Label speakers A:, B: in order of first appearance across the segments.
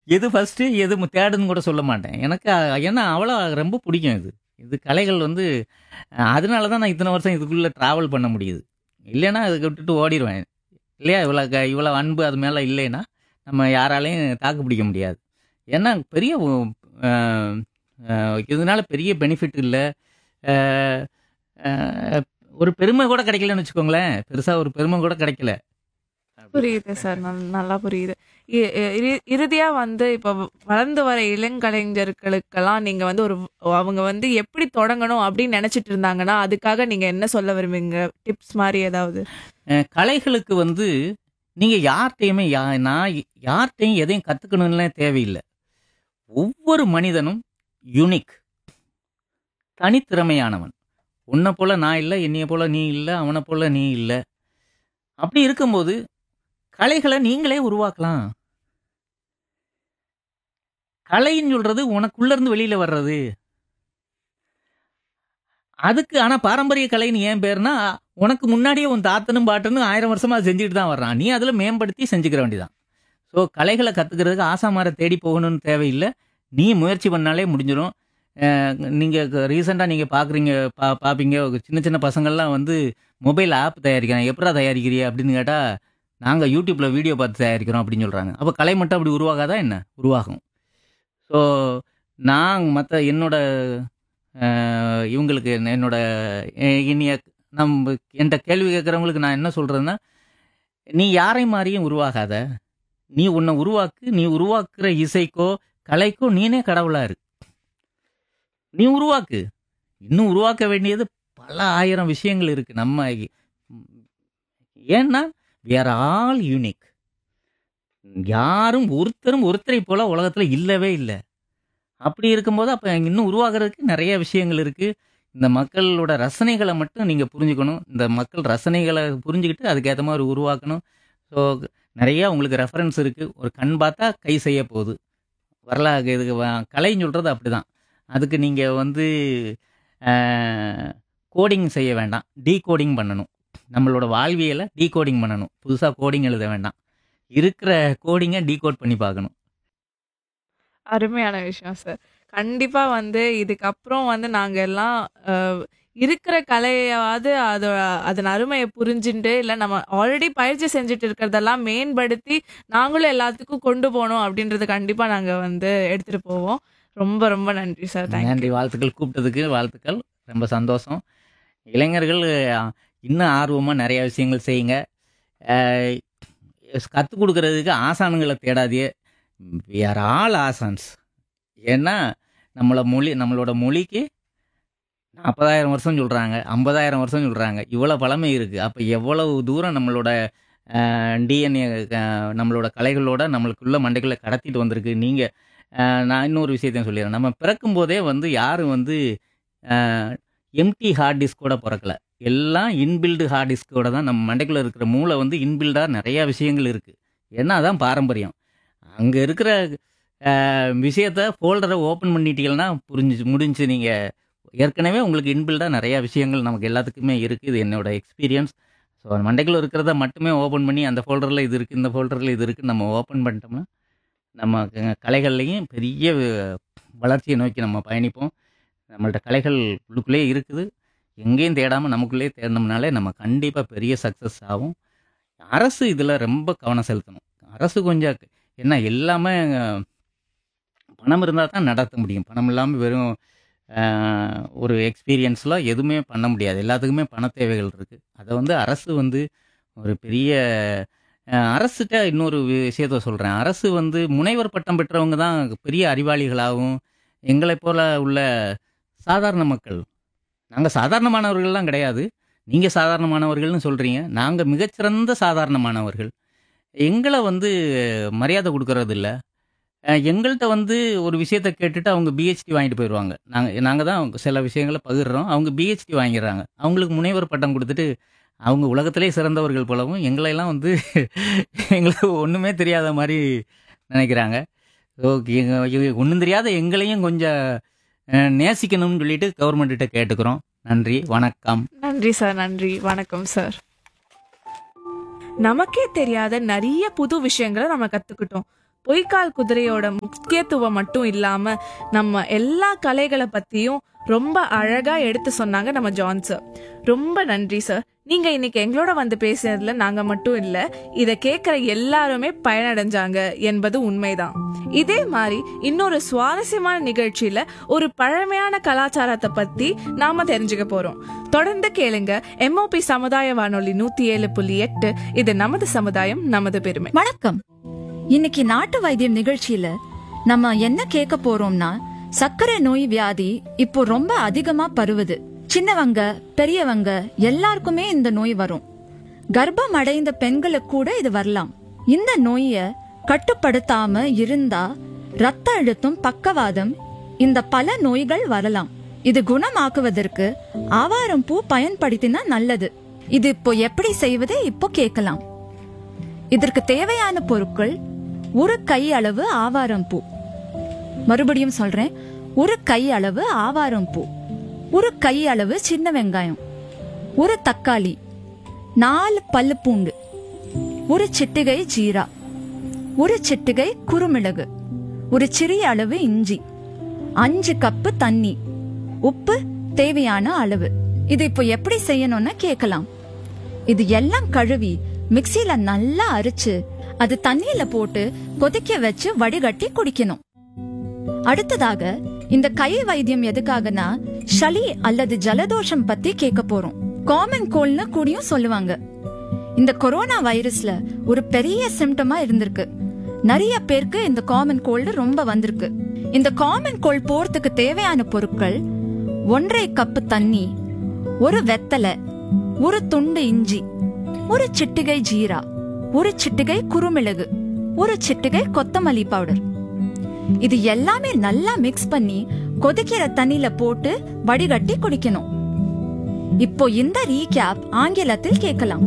A: எது ஃபர்ஸ்ட்டு எது தேர்டுன்னு கூட சொல்ல மாட்டேன் எனக்கு அ- ஏன்னா அவ்வளோ ரொம்ப பிடிக்கும் இது இது கலைகள் வந்து அஹ், அதனால தான் நான் இத்தனை வருஷம் இதுக்குள்ளே ட்ராவல் பண்ண முடியுது இல்லைன்னா அதுக்கு விட்டுட்டு ஓடிடுவேன் இல்லையா இவ்வளோ க இவ்வளோ அன்பு அது மேலே இல்லைன்னா நம்ம யாராலையும் தாக்கு பிடிக்க முடியாது ஏன்னா பெரிய உ- அஹ், அஹ், இதனால பெரிய பெனிஃபிட் இல்லை ஒரு பெருமை கூட கிடைக்கலன்னு வச்சுக்கோங்களேன் பெருசாக ஒரு பெருமை கூட கிடைக்கல
B: புரியுது சார் நல்- நல்லா புரியுது இ- இ- இறு- இறுதியா வந்து இப்ப வளர்ந்து வர இளங்கலைஞர்களுக்கெல்லாம் நீங்க வந்து ஒரு அவங்க வந்து எப்படி தொடங்கணும் அப்படின்னு நினைச்சிட்டு இருந்தாங்கன்னா அதுக்காக நீங்க என்ன சொல்ல விரும்புவீங்க டிப்ஸ் மாதிரி ஏதாவது
A: அஹ் கலைகளுக்கு வந்து நீங்கள் யார்கிட்டையுமே யா நான் யார்கிட்டையும் எதையும் கற்றுக்கணும்லாம் தேவையில்லை ஒவ்வொரு மனிதனும் யூனிக் தனித்திறமையானவன் உன்னை போல நான் இல்லை என்னைய போல நீ இல்லை அவனை போல நீ இல்லை அப்படி இருக்கும்போது கலைகளை நீங்களே உருவாக்கலாம் கலைன்னு சொல்றது உனக்குள்ள இருந்து வெளியில வர்றது அதுக்கு ஆனா பாரம்பரிய கலைன்னு ஏன் பேர்னா உனக்கு முன்னாடியே உன் தாத்தனும் பாட்டனும் ஆயிரம் வருஷமா அதை செஞ்சுட்டு தான் வர்றான் நீ அதில் மேம்படுத்தி செஞ்சுக்கிற வேண்டியதான் ஸோ கலைகளை கற்றுக்கிறதுக்கு ஆசாமாரை தேடி போகணும்னு தேவையில்லை நீ முயற்சி பண்ணாலே முடிஞ்சிடும் நீங்கள் ரீசெண்டாக நீங்கள் பார்க்குறீங்க பா பார்ப்பீங்க சின்ன சின்ன பசங்கள்லாம் வந்து மொபைல் ஆப் தயாரிக்கிறாங்க எப்படா தயாரிக்கிறிய அப்படின்னு கேட்டால் நாங்கள் யூடியூப்பில் வீடியோ பார்த்து தயாரிக்கிறோம் அப்படின்னு சொல்கிறாங்க அப்போ கலை மட்டும் அப்படி உருவாகாதா என்ன உருவாகும் ஸோ நான் மற்ற என்னோட அஹ், இவங்களுக்கு என்ன- என்னோட அஹ், இனிய நம்ம என்கிட்ட கேள்வி கேட்குறவங்களுக்கு நான் என்ன சொல்கிறேன்னா நீ யாரை மாதிரியும் உருவாகாத நீ உன்னை உருவாக்கு நீ உருவாக்குற இசைக்கோ கலைக்கோ நீனே கடவுளா இரு நீ உருவாக்கு இன்னும் உருவாக்க வேண்டியது பல ஆயிரம் விஷயங்கள் இருக்கு நம்ம ஏன்னா வேர் ஆல் யூனிக் யாரும் ஒருத்தரும் ஒருத்தரை போல உலகத்துல இல்லவே இல்லை அப்படி இருக்கும்போது அப்ப இன்னும் உருவாகிறதுக்கு நிறைய விஷயங்கள் இருக்கு இந்த மக்களோட ரசனைகளை மட்டும் நீங்க புரிஞ்சுக்கணும் இந்த மக்கள் ரசனைகளை புரிஞ்சுக்கிட்டு அதுக்கேற்ற மாதிரி உருவாக்கணும் ஸோ நிறைய உங்களுக்கு ரெஃபரன்ஸ் இருக்கு ஒரு கண் பார்த்தா கை செய்ய போகுது வரலாறு இதுக்கு வ- கலைன்னு சொல்றது அப்படிதான் அதுக்கு நீங்க வந்து கோடிங் செய்ய வேண்டாம் டீகோடிங் பண்ணணும் நம்மளோட வாழ்வியலை டீகோடிங் பண்ணணும் புதுசாக கோடிங் எழுத வேண்டாம் இருக்கிற கோடிங்கை டீகோட் பண்ணி பார்க்கணும்
B: அருமையான விஷயம் சார் கண்டிப்பா வந்து இதுக்கப்புறம் வந்து நாங்க எல்லாம் அஹ், இருக்கிற கலையாவது அதோட அதன் அருமையை புரிஞ்சுட்டு இல்ல நம்ம ஆல்ரெடி பயிற்சி செஞ்சுட்டு இருக்கிறதெல்லாம் மேம்படுத்தி நாங்களும் எல்லாத்துக்கும் கொண்டு போகணும் அப்படின்றது கண்டிப்பா நாங்க வந்து எடுத்துட்டு போவோம் ரொம்ப ரொம்ப நன்றி சார் தேங்க்யூ
A: நன்றி வாழ்த்துக்கள் கூப்பிட்டதுக்கு வாழ்த்துக்கள் ரொம்ப சந்தோஷம் இளைஞர்கள் அஹ், இன்னும் ஆர்வமாக நிறைய விஷயங்கள் செய்யுங்க கற்றுக் கொடுக்கறதுக்கு ஆசானுங்களை தேடாதே வேற ஆல் ஆசான்ஸ் ஏன்னா நம்மளை மொழி நம்மளோட மொழிக்கு நாற்பதாயிரம் வருஷம் சொல்கிறாங்க ஐம்பதாயிரம் வருஷம் சொல்கிறாங்க இவ்வளோ பழமை இருக்குது அப்போ எவ்வளவு தூரம் நம்மளோட டிஎன்ஏ நம்மளோட கலைகளோட நம்மளுக்குள்ள மண்டைக்குள்ளே கடத்திட்டு வந்திருக்கு நீங்கள் நான் இன்னொரு விஷயத்தையும் சொல்லிடுறேன் நம்ம பிறக்கும் போதே வந்து யாரும் வந்து எம்டி ஹார்ட் டிஸ்கோட பிறக்கல எல்லாம் இன்பில்டு ஹார்ட் டிஸ்கோட தான் நம்ம மண்டைக்குள்ள இருக்கிற மூளை வந்து இன்பில்டாக நிறையா விஷயங்கள் இருக்குது ஏன்னா அதான் பாரம்பரியம் அங்கே இருக்கிற அஹ், விஷயத்த ஃபோல்டரை ஓப்பன் பண்ணிட்டீங்கன்னா புரிஞ்சு முடிஞ்சு நீங்கள் ஏற்கனவே உங்களுக்கு இன்பில்டாக நிறையா விஷயங்கள் நமக்கு எல்லாத்துக்குமே இருக்குது இது என்னோட எக்ஸ்பீரியன்ஸ் ஸோ மண்டைக்குள்ள இருக்கிறத மட்டுமே ஓப்பன் பண்ணி அந்த ஃபோல்டரில் இது இருக்குது இந்த ஃபோல்டரில் இது இருக்குன்னு நம்ம ஓப்பன் பண்ணிட்டோம்னா நம்ம க- கலைகள்லையும் பெரிய அஹ், வளர்ச்சியை நோக்கி நம்ம பயணிப்போம் நம்மள்ட்ட கலைகள் உள்ளுக்குள்ளே இருக்குது எங்கேயும் தேடாமல் நமக்குள்ளே தேடினோம்னாலே நம்ம கண்டிப்பாக பெரிய சக்ஸஸ் ஆகும் அரசு இதில் ரொம்ப கவனம் செலுத்தணும் அரசு கொஞ்சம் என்ன எல்லாமே அஹ், பணம் இருந்தால் தான் நடத்த முடியும் பணம் இல்லாமல் வெறும் அஹ், ஒரு எக்ஸ்பீரியன்ஸில் எதுவுமே பண்ண முடியாது எல்லாத்துக்குமே பண தேவைகள் இருக்குது அதை வந்து அரசு வந்து ஒரு பெரிய அஹ், அரசுகிட்ட இன்னொரு விஷயத்த சொல்கிறேன் அரசு வந்து முனைவர் பட்டம் பெற்றவங்க தான் பெரிய அறிவாளிகளாகவும் எங்களைப் போல உள்ள சாதாரண மக்கள் நாங்கள் சாதாரணமானவர்கள்லாம் கிடையாது நீங்கள் சாதாரணமானவர்கள்னு சொல்கிறீங்க நாங்கள் மிகச்சிறந்த சாதாரணமானவர்கள் எங்களை வந்து மரியாதை கொடுக்கறது இல்ல அஹ் எங்கள்கிட்ட வந்து ஒரு விஷயத்த கேட்டுட்டு அவங்க பிஹெச்டி வாங்கிட்டு போயிடுவாங்க நாங்கள் நாங்கள் தான் சில விஷயங்களை பகிர்றோம் அவங்க பிஹெச்டி வாங்கிடுறாங்க அவங்களுக்கு முனைவர் பட்டம் கொடுத்துட்டு அவங்க உலகத்திலே சிறந்தவர்கள் போலவும் எங்களையெல்லாம் வந்து எங்களுக்கு ஒன்றுமே தெரியாத மாதிரி நினைக்கிறாங்க ஓகே ஒன்றும் தெரியாத எங்களையும் கொஞ்சம் அஹ், நேசிக்கணும்னு சொல்லிட்டு கவர்மெண்ட்டிட்ட கேட்டுக்கிறோம் நன்றி வணக்கம்
B: நன்றி சார் நன்றி வணக்கம் சார் நமக்கே தெரியாத நிறைய புது விஷயங்களை நம்ம கத்துக்கிட்டோம் பொய்க்கால் குதிரையோட முக்கியத்துவம் மட்டும் இல்லாம நம்ம எல்லா கலைகளை பத்தியும் ரொம்ப அழகா எடுத்து சொன்னாங்க நம்ம ஜான் சார் ரொம்ப நன்றி சார் நீங்க இன்னைக்கு எங்களோட வந்து பேசுனதுல நாங்க மட்டும் இல்ல இத கேக்குற எல்லாருமே பயனடைஞ்சாங்க என்பது உண்மைதான் இதே மாதிரி இன்னொரு சுவாரஸ்யமான நிகழ்ச்சியில ஒரு பழமையான கலாச்சாரத்தை பத்தி நாம தெரிஞ்சுக்க போறோம் தொடர்ந்து கேளுங்க எம்ஓபி சமுதாய வானொலி நூத்தி ஏழு புள்ளி எட்டு இது நமது சமுதாயம் நமது பெருமை
C: வணக்கம் இன்னைக்கு நாட்டு வைத்தியம் நிகழ்ச்சியில நம்ம என்ன கேட்க போறோம்னா சர்க்கரை நோய் வியாதி இப்போ ரொம்ப அதிகமா பருவுது சின்னவங்க பெரியவங்க எல்லாருக்குமே இந்த நோய் வரும் கர்ப்பம் அடைந்த பெண்களுக்கு கூட இது வரலாம் இந்த நோய கட்டுப்படுத்தாம இருந்தா ரத்த அழுத்தம் பக்கவாதம் இந்த பல நோய்கள் வரலாம் இது குணமாக்குவதற்கு ஆவாரம் பூ பயன்படுத்தினா நல்லது இது இப்போ எப்படி செய்வது இப்போ கேட்கலாம் இதற்கு தேவையான பொருட்கள் ஒரு கை அளவு ஆவாரம் பூ மறுபடியும் சொல்றேன் ஒரு கை அளவு ஆவாரம் பூ ஒரு கை அளவு சின்ன வெங்காயம் ஒரு தக்காளி நாலு பல்லு பூண்டு ஒரு சிட்டிகை ஜீரா ஒரு சிட்டிகை குறுமிளகு ஒரு சிறிய அளவு இஞ்சி அஞ்சு கப்பு தண்ணி உப்பு தேவையான அளவு இது இப்போ எப்படி செய்யணும்னு கேட்கலாம் இது எல்லாம் கழுவி மிக்ஸில நல்லா அரைச்சு அது தண்ணியில போட்டு கொதிக்க வச்சு வடிகட்டி குடிக்கணும் அடுத்ததாக இந்த கை வைத்தியம் எதுக்காகனா சளி அல்லது ஜலதோஷம் பத்தி கேட்க போறோம் காமன் கோல்னு கூடயும் சொல்லுவாங்க இந்த கொரோனா வைரஸ்ல ஒரு பெரிய சிம்டமா இருந்திருக்கு நிறைய பேருக்கு இந்த காமன் கோல்டு ரொம்ப வந்திருக்கு இந்த காமன் கோல்ட் போறதுக்கு தேவையான பொருட்கள் ஒன்றரை கப்பு தண்ணி ஒரு வெத்தலை ஒரு துண்டு இஞ்சி ஒரு சிட்டிகை ஜீரா ஒரு சிட்டிகை குறுமிளகு ஒரு சிட்டிகை கொத்தமல்லி பவுடர் இது எல்லாமே நல்லா மிக்ஸ் பண்ணி கொதிக்கிற தண்ணியில போட்டு வடிகட்டி குடிக்கணும் இப்போ இந்த ரீகேப் ஆங்கிலத்தில் கேட்கலாம்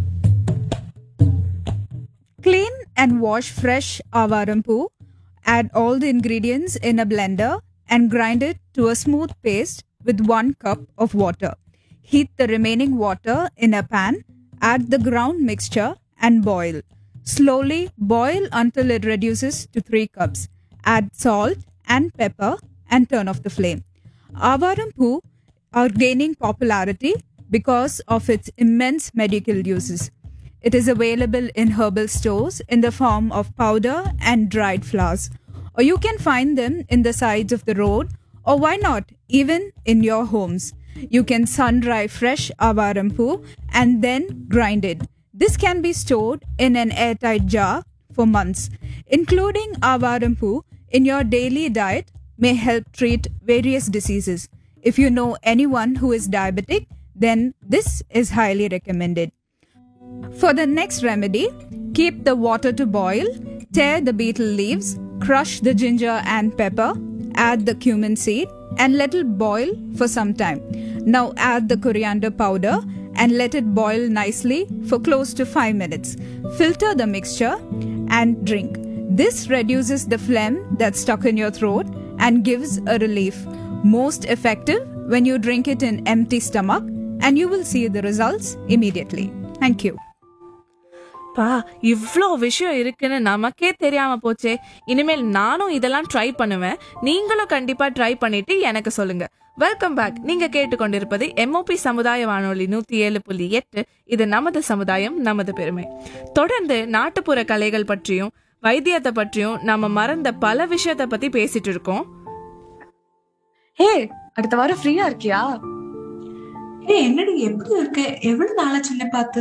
D: Clean and wash fresh avarampu. Add all the ingredients in a blender and grind it to a smooth paste with 1 cup of water. Heat the remaining water in a pan. Add the ground mixture and boil. Slowly boil until it reduces to 3 cups. Add salt and pepper and turn off the flame. Avarampu are gaining popularity because of its immense medical uses. It is available in herbal stores in the form of powder and dried flowers, or you can find them in the sides of the road, or why not even in your homes. You can sun dry fresh avarampu and then grind it. This can be stored in an airtight jar for months. Including avarampu in your daily diet may help treat various diseases. If you know anyone who is diabetic, then this is highly recommended. For the next remedy, keep the water to boil, tear the beetle leaves, crush the ginger and pepper, add the cumin seed, and let it boil for some time. Now add the coriander powder and let it boil nicely for close to 5 minutes. Filter the mixture and drink. This reduces the phlegm that's stuck in your throat and gives a relief. Most effective when you drink it in empty stomach and you will see the results immediately. Thank you.
B: பா இவ்ளோ விஷயம் இருக்குன்னு நமக்கே தெரியாம போச்சே இனிமேல் நானும் இதெல்லாம் ட்ரை பண்ணுவேன் நீங்களும் கண்டிப்பா ட்ரை பண்ணிட்டு எனக்கு சொல்லுங்க வெல்கம் பேக் நீங்க கேட்டுக்கொண்டிருப்பது எம்ஓபி சமுதாய வானொலி நூத்தி ஏழு புள்ளி எட்டு இது நமது சமுதாயம் நமது பெருமை தொடர்ந்து நாட்டுப்புற கலைகள் பற்றியும் வைத்தியத்தை பற்றியும் நம்ம மறந்த பல விஷயத்த பத்தி பேசிட்டு இருக்கோம்
E: ஹே அடுத்த வாரம் ஃப்ரீயா இருக்கியா
F: ஏய் என்னடி எப்படி இருக்க எவ்வளவு நாளா சின்ன பார்த்து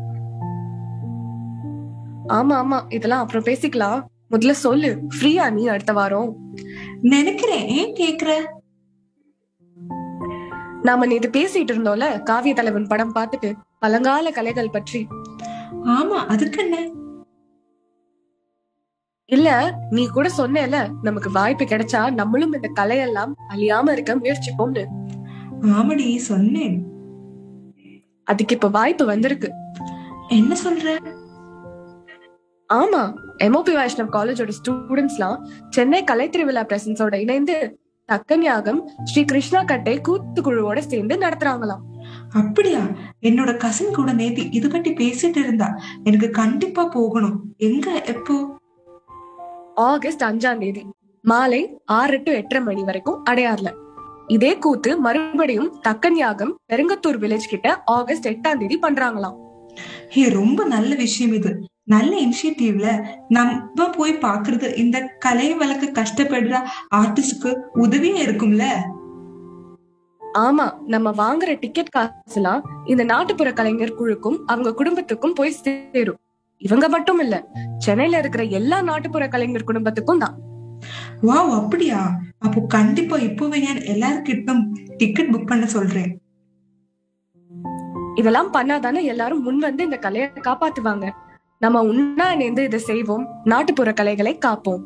E: ஆமா ஆமா இதெல்லாம் அப்புறம் பேசிக்கலாம் முதல்ல சொல்லு ஃப்ரீயா நீ அடுத்த வாரம்
F: நினைக்கிறேன் ஏன் கேக்குற
E: நாம நேத்து பேசிட்டு இருந்தோம்ல காவிய தலைவன் படம் பார்த்துட்டு பழங்கால கலைகள் பற்றி
F: ஆமா அதுக்கு என்ன
E: இல்ல நீ கூட சொன்னேல நமக்கு வாய்ப்பு கிடைச்சா நம்மளும் இந்த கலையெல்லாம் அழியாம இருக்க முயற்சிப்போம்னு
F: ஆமாடி சொன்னேன்
E: அதுக்கு இப்ப வாய்ப்பு வந்திருக்கு
F: என்ன சொல்ற
E: ஆமா எம்ஓபி வைஷ்ணவ் காலேஜோட ஸ்டூடெண்ட்ஸ்லாம் சென்னை கலை திருவிழா பிரசன்ஸோட இணைந்து தக்கன்யாகம் ஸ்ரீ கிருஷ்ணா கட்டை கூத்து குழுவோட சேர்ந்து நடத்துறாங்களாம்
F: அப்படியா என்னோட கசின் கூட நேத்தி இது பத்தி பேசிட்டு இருந்தா எனக்கு கண்டிப்பா போகணும் எங்க எப்போ
E: ஆகஸ்ட் அஞ்சாம் தேதி மாலை ஆறு டு எட்டரை மணி வரைக்கும் அடையார்ல இதே கூத்து மறுபடியும் தக்கன்யாகம் பெருங்கத்தூர் வில்லேஜ் கிட்ட ஆகஸ்ட் எட்டாம் தேதி பண்றாங்களாம்
F: ஹே ரொம்ப நல்ல விஷயம் இது நல்ல இனிஷியேட்டிவ்ல நம்ம போய் பாக்குறது இந்த கலை வழக்க கஷ்டப்படுற ஆர்டிஸ்டுக்கு உதவியா இருக்கும்ல
E: ஆமா நம்ம வாங்குற டிக்கெட் காசுலாம் இந்த நாட்டுப்புற கலைஞர் குழுக்கும் அவங்க குடும்பத்துக்கும் போய் சேரும் இவங்க மட்டும் இல்ல சென்னையில இருக்கிற எல்லா நாட்டுப்புற கலைஞர் குடும்பத்துக்கும் தான்
F: வாவ் அப்படியா அப்போ கண்டிப்பா இப்போவே நான் எல்லாருக்கிட்டும் டிக்கெட் புக் பண்ண சொல்றேன்
E: இதெல்லாம் பண்ணாதானே எல்லாரும் முன் வந்து இந்த கலையை காப்பாத்துவாங்க நம்ம உண்ணா இணைந்து இதை செய்வோம் நாட்டுப்புற கலைகளை காப்போம்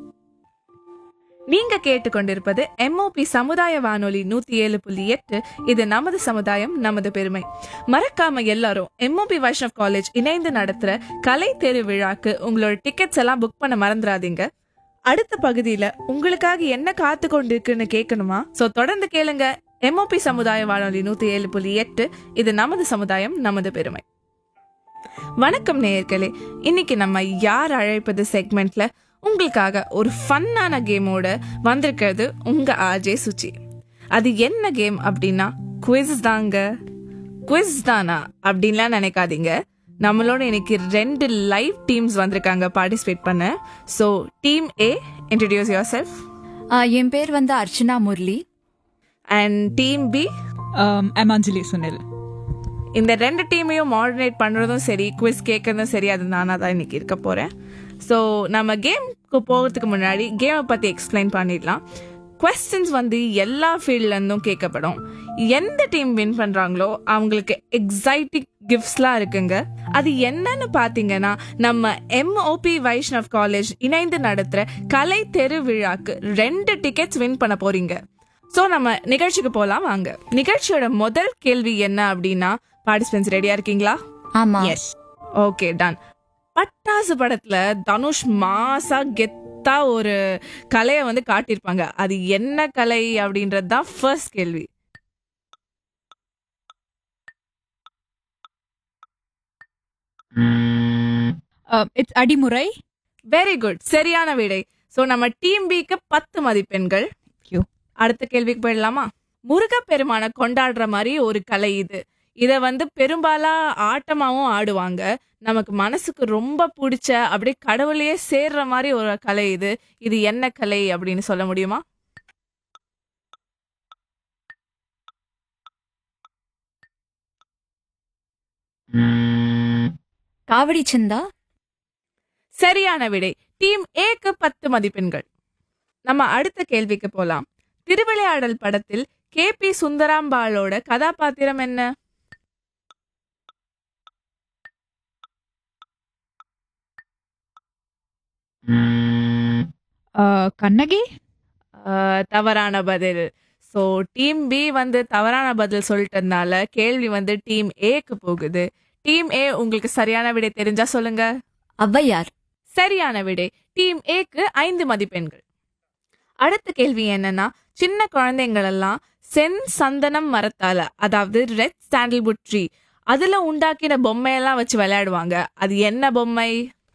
B: நீங்க கேட்டுக்கொண்டிருப்பது எம்ஓபி சமுதாய வானொலி நூத்தி ஏழு புள்ளி எட்டு இது நமது சமுதாயம் நமது பெருமை மறக்காம எல்லாரும் எம்ஓபி வைஷ்ணவ் காலேஜ் இணைந்து நடத்துற கலை தெரு விழாக்கு உங்களோட டிக்கெட்ஸ் எல்லாம் புக் பண்ண மறந்துடாதீங்க அடுத்த பகுதியில உங்களுக்காக என்ன காத்து கொண்டிருக்குன்னு கேட்கணுமா சோ தொடர்ந்து கேளுங்க எம்ஓபி சமுதாய வானொலி நூத்தி ஏழு புள்ளி எட்டு இது நமது சமுதாயம் நமது பெருமை வணக்கம் நேயர்களே இன்னைக்கு நம்ம யார் அழைப்பது செக்மெண்ட்ல உங்களுக்காக ஒரு ஃபன்னான கேமோட வந்திருக்கிறது உங்க ஆஜே சுச்சி அது என்ன கேம் அப்படின்னா குவிஸ் தாங்க குவிஸ் தானா அப்படின்லாம் நினைக்காதீங்க நம்மளோட இன்னைக்கு ரெண்டு லைவ் டீம்ஸ் வந்திருக்காங்க பார்ட்டிசிபேட் பண்ண so team A introduce yourself
C: ஆ, என் பேர் வந்து Archana Murali
B: and team B
G: um, I'm Anjali Sunil.
B: இந்த ரெண்டு டீமையும் மாடர்னேட் பண்ணுறதும் சரி குவிஸ் கேட்கறதும் சரி அது நானாக தான் இன்னைக்கு இருக்க போகிறேன் ஸோ நம்ம கேம்க்கு போகிறதுக்கு முன்னாடி கேமை பற்றி எக்ஸ்பிளைன் பண்ணிடலாம் கொஸ்டின்ஸ் வந்து எல்லா ஃபீல்ட்லேருந்தும் கேட்கப்படும் எந்த டீம் வின் பண்ணுறாங்களோ அவங்களுக்கு எக்ஸைட்டிக் கிஃப்ட்ஸ்லாம் இருக்குங்க அது என்னன்னு பார்த்தீங்கன்னா நம்ம எம்ஓபி வைஷ்ணவ் காலேஜ் இணைந்து நடத்துகிற கலை தெரு விழாக்கு ரெண்டு டிக்கெட்ஸ் வின் பண்ண போறீங்க ஸோ நம்ம நிகழ்ச்சிக்கு போகலாம் வாங்க நிகழ்ச்சியோட முதல் கேள்வி என்ன அப்படின்னா பார்ட்டிசிபென்ட்ஸ் ரெடியா இருக்கீங்களா
C: ஆமா
B: ஓகே டன் பட்டாசு படத்துல தனுஷ் மாசா கெத்தா ஒரு கலையை வந்து காட்டியிருப்பாங்க அது என்ன கலை அப்படின்றது தான் ஃபர்ஸ்ட் கேள்வி
G: Uh, it's Adimurai.
B: Very good சரியான விடை ஸோ நம்ம டீம் பிக்கு பத்து மதிப்பெண்கள்
G: you.
B: அடுத்த கேள்விக்கு போயிடலாமா முருகப்பெருமானை கொண்டாடுற மாதிரி ஒரு கலை இது இத வந்து பெரும்பாலா ஆட்டமாவும் ஆடுவாங்க நமக்கு மனசுக்கு ரொம்ப பிடிச்ச அப்படியே கடவுளையே சேர்ற மாதிரி ஒரு கலை இது இது என்ன கலை அப்படின்னு சொல்ல முடியுமா
C: காவடி சந்தா
B: சரியான விடை டீம் ஏக்கு பத்து மதிப்பெண்கள் நம்ம அடுத்த கேள்விக்கு போலாம் திருவிளையாடல் படத்தில் கே பி சுந்தராம்பாளோட கதாபாத்திரம் என்ன
G: Uh, Kannagi.
B: ஆஹ், தவறான பதில் ஸோ டீம் பி வந்து தவறான பதில் சொல்லிட்டதுனால கேள்வி வந்து டீம் ஏக்கு போகுது டீம் ஏ உங்களுக்கு சரியான விடை தெரிஞ்சா சொல்லுங்க
C: ஔவையார்
B: சரியான விடை டீம் ஏக்கு ஐந்து மதிப்பெண்கள் அடுத்த கேள்வி என்னன்னா சின்ன குழந்தைங்கள் எல்லாம் சென் சந்தனம் மரத்தால அதாவது ரெட் சாண்டில்வுட் ட்ரீ அதுல உண்டாக்கின பொம்மையெல்லாம் வச்சு விளையாடுவாங்க அது என்ன பொம்மை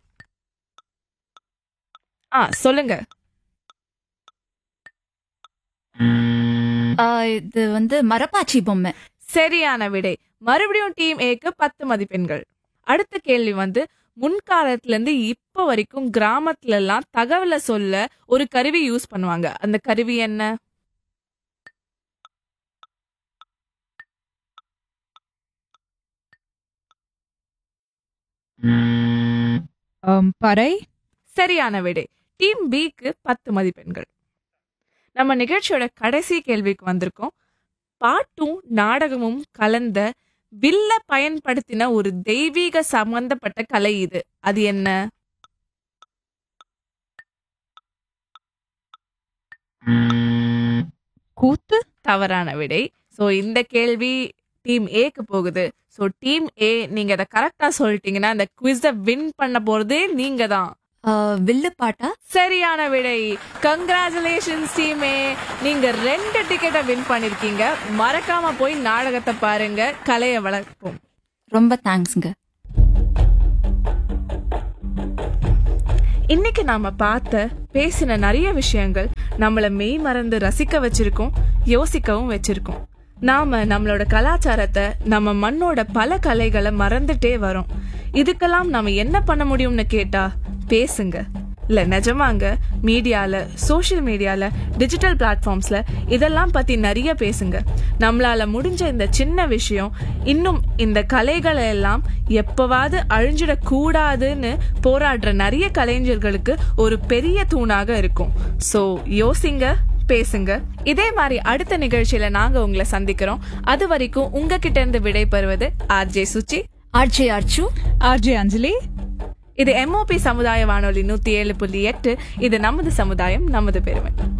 B: ஆ சொல்லுங்க
C: ஆ, இது வந்து மரப்பாச்சி பொம்மை
B: சரியான விடை மறுபடியும் டீம் ஏக்கு பத்து மதிப்பெண்கள் அடுத்த கேள்வி வந்து முன்காலத்துல இருந்து இப்ப வரைக்கும் கிராமத்துல எல்லாம் தகவலை சொல்ல ஒரு கருவி யூஸ் பண்ணுவாங்க அந்த கருவி என்ன
G: Um, Parai.
B: சரியான விடை டீம் பிக்கு பத்து மதிப்பெண்கள் நம்ம நிகழ்ச்சியோட கடைசி கேள்விக்கு வந்திருக்கோம் பாட்டும் நாடகமும் கலந்த வில்ல பயன்படுத்தின ஒரு தெய்வீக சம்பந்தப்பட்ட கலை இது அது என்ன
G: கூத்து
B: தவறான விடை ஸோ இந்த கேள்வி டீம் ஏக்கு போகுது ஸோ டீம் ஏ நீங்க அதை கரெக்டா சொல்லிட்டீங்கன்னா அந்த குவிஸை வின் பண்ண போறதே நீங்க தான்
C: ஆ, வில்லு பாட்டா
B: சரியான விடை கங்க்ராச்சுலேஷன்ஸ் டீமே நீங்க ரெண்டு டிக்கெட்டை வின் பண்ணிருக்கீங்க மறக்காம போய் நாடகத்தை பாருங்க கலையை வளர்ப்போம்
C: ரொம்ப தேங்க்ஸ்ங்க
B: இன்னைக்கு நாம பார்த்த பேசின நிறைய விஷயங்கள் நம்மள மெய் மறந்து ரசிக்க வச்சிருக்கோம் யோசிக்கவும் வச்சிருக்கோம் நாம நம்மளோட கலாச்சாரத்தை நம்ம மண்ணோட பல கலைகளை மறந்துட்டே வரோம் இதுக்கெல்லாம் நாம என்ன பண்ண முடியும்னு கேட்டா பேசுங்க இல்ல நிஜமாங்க மீடியால சோஷியல் மீடியால டிஜிட்டல் பிளாட்ஃபார்ம்ஸ்ல இதெல்லாம் பத்தி நிறைய பேசுங்க நம்மளால முடிஞ்ச இந்த சின்ன விஷயம் இன்னும் இந்த கலைகளை எல்லாம் எப்பவாவது அழிஞ்சிடக் கூடாதுன்னு போராடுற நிறைய கலைஞர்களுக்கு ஒரு பெரிய தூணாக இருக்கும் சோ யோசிங்க பேசுங்க இதே மாதிரி அடுத்த நிகழ்ச்சியில நாங்க உங்களை சந்திக்கிறோம் அது வரைக்கும் உங்ககிட்ட இருந்து விடை பெறுவது RJ Suchi
C: RJ Archu
G: RJ Anjali
B: இது எம்ஓபி சமுதாய வானொலி நூத்தி ஏழு புள்ளி எட்டு இது நமது சமுதாயம் நமது பெருமை